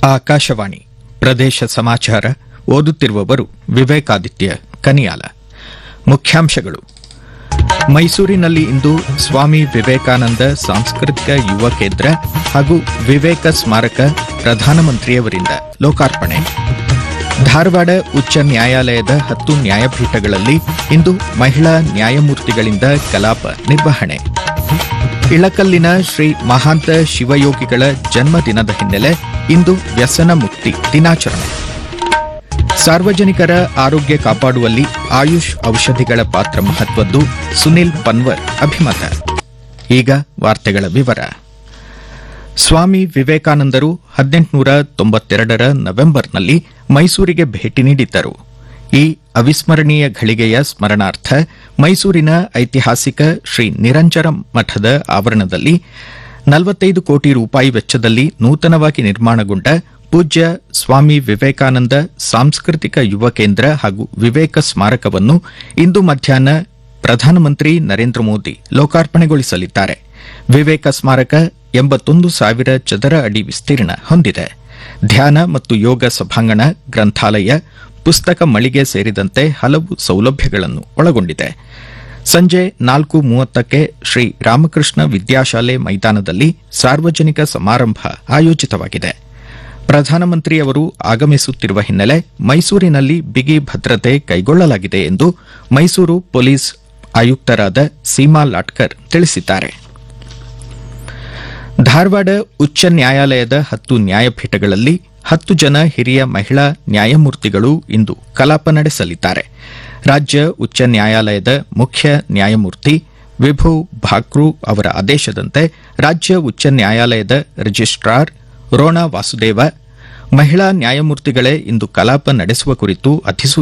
ಆಕಾಶವಾಣಿ ಪ್ರದೇಶ ಸಮಾಚಾರ ಓದುತ್ತಿರುವವರು ವಿವೇಕಾದಿತ್ಯ ಕನಿಯಾಲ ಮುಖ್ಯಾಂಶಗಳು ಮೈಸೂರಿನಲ್ಲಿ ಇಂದು ಸ್ವಾಮಿ ವಿವೇಕಾನಂದ ಸಾಂಸ್ಕೃತಿಕ ಯುವ ಕೇಂದ್ರ ಹಾಗೂ ವಿವೇಕ ಸ್ಮಾರಕ ಪ್ರಧಾನಮಂತ್ರಿಯವರಿಂದ ಲೋಕಾರ್ಪಣೆ ಧಾರವಾಡ ಉಚ್ಚ ನ್ಯಾಯಾಲಯದ ಹತ್ತು ನ್ಯಾಯಪೀಠಗಳಲ್ಲಿ ಇಂದು ಮಹಿಳಾ ನ್ಯಾಯಮೂರ್ತಿಗಳಿಂದ ಕಲಾಪ ನಿರ್ವಹಣೆ ಇಳಕಲ್ಲಿನ ಶ್ರೀ ಮಹಾಂತ ಶಿವಯೋಗಿಗಳ ಜನ್ಮದಿನದ ಹಿನ್ನೆಲೆ ಇಂದು ವ್ಯಸನ ಮುಕ್ತಿ ದಿನಾಚರಣೆ ಸಾರ್ವಜನಿಕರ ಆರೋಗ್ಯ ಕಾಪಾಡುವಲ್ಲಿ ಆಯುಷ್ ಔಷಧಿಗಳ ಪಾತ್ರ ಮಹತ್ವದ್ದು ಸುನಿಲ್ ಪನ್ವರ್ ಅಭಿಮತ ಈಗ ವಾರ್ತೆಗಳ ವಿವರ ಸ್ವಾಮಿ ವಿವೇಕಾನಂದರು ಹದಿನೆಂಟುನೂರ ತೊಂಬತ್ತೆರಡರ ನವೆಂಬರ್ನಲ್ಲಿ ಮೈಸೂರಿಗೆ ಭೇಟಿ ನೀಡಿದ್ದರು ಈ ಅವಿಸ್ಮರಣೀಯ ಘಳಿಗೆಯ ಸ್ಮರಣಾರ್ಥ ಮೈಸೂರಿನ ಐತಿಹಾಸಿಕ ಶ್ರೀ ನಿರಂಜನ ಮಠದ ಆವರಣದಲ್ಲಿ ನಲವತ್ತೈದು ಕೋಟಿ ರೂಪಾಯಿ ವೆಚ್ಚದಲ್ಲಿ ನೂತನವಾಗಿ ನಿರ್ಮಾಣಗೊಂಡ ಪೂಜ್ಯ ಸ್ವಾಮಿ ವಿವೇಕಾನಂದ ಸಾಂಸ್ಕೃತಿಕ ಯುವ ಕೇಂದ್ರ ಹಾಗೂ ವಿವೇಕ ಸ್ಮಾರಕವನ್ನು ಇಂದು ಮಧ್ಯಾಹ್ನ ಪ್ರಧಾನಮಂತ್ರಿ ನರೇಂದ್ರ ಮೋದಿ ಲೋಕಾರ್ಪಣೆಗೊಳಿಸಲಿದ್ದಾರೆ ವಿವೇಕ ಸ್ಮಾರಕ ಎಂಬತ್ತೊಂದು ಸಾವಿರ ಚದರ ಅಡಿ ವಿಸ್ತೀರ್ಣ ಹೊಂದಿದೆ ಧ್ಯಾನ ಮತ್ತು ಯೋಗ ಸಭಾಂಗಣ ಗ್ರಂಥಾಲಯ ಪುಸ್ತಕ ಮಳಿಗೆ ಸೇರಿದಂತೆ ಹಲವು ಸೌಲಭ್ಯಗಳನ್ನು ಒಳಗೊಂಡಿದೆ ಸಂಜೆ ನಾಲ್ಕು ಮೂವತ್ತಕ್ಕೆ ಶ್ರೀ ರಾಮಕೃಷ್ಣ ವಿದ್ಯಾಶಾಲೆ ಮೈದಾನದಲ್ಲಿ ಸಾರ್ವಜನಿಕ ಸಮಾರಂಭ ಆಯೋಜಿತವಾಗಿದೆ ಪ್ರಧಾನಮಂತ್ರಿಯವರು ಆಗಮಿಸುತ್ತಿರುವ ಹಿನ್ನೆಲೆ ಮೈಸೂರಿನಲ್ಲಿ ಬಿಗಿ ಭದ್ರತೆ ಕೈಗೊಳ್ಳಲಾಗಿದೆ ಎಂದು ಮೈಸೂರು ಪೊಲೀಸ್ ಆಯುಕ್ತರಾದ ಸೀಮಾ ಲಾಟ್ಕರ್ ತಿಳಿಸಿದ್ದಾರೆ ಧಾರವಾಡ ಉಚ್ಚ ನ್ಯಾಯಾಲಯದ ಹತ್ತು ನ್ಯಾಯಪೀಠಗಳಲ್ಲಿ ಹತ್ತು ಜನ ಹಿರಿಯ ಮಹಿಳಾ ನ್ಯಾಯಮೂರ್ತಿಗಳು ಇಂದು ಕಲಾಪ ನಡೆಸಲಿದ್ದಾರೆ ರಾಜ್ಯ ಉಚ್ಚ ನ್ಯಾಯಾಲಯದ ಮುಖ್ಯ ನ್ಯಾಯಮೂರ್ತಿ ವಿಭು ಭಾಕ್ರೂ ಅವರ ಆದೇಶದಂತೆ ರಾಜ್ಯ ಉಚ್ಚ ನ್ಯಾಯಾಲಯದ ರಿಜಿಸ್ಟ್ರಾರ್ ರೋಣಾ ವಾಸುದೇವ ಮಹಿಳಾ ನ್ಯಾಯಮೂರ್ತಿಗಳೇ ಇಂದು ಕಲಾಪ ನಡೆಸುವ ಕುರಿತು ಅಧಿಸೂಚನೆ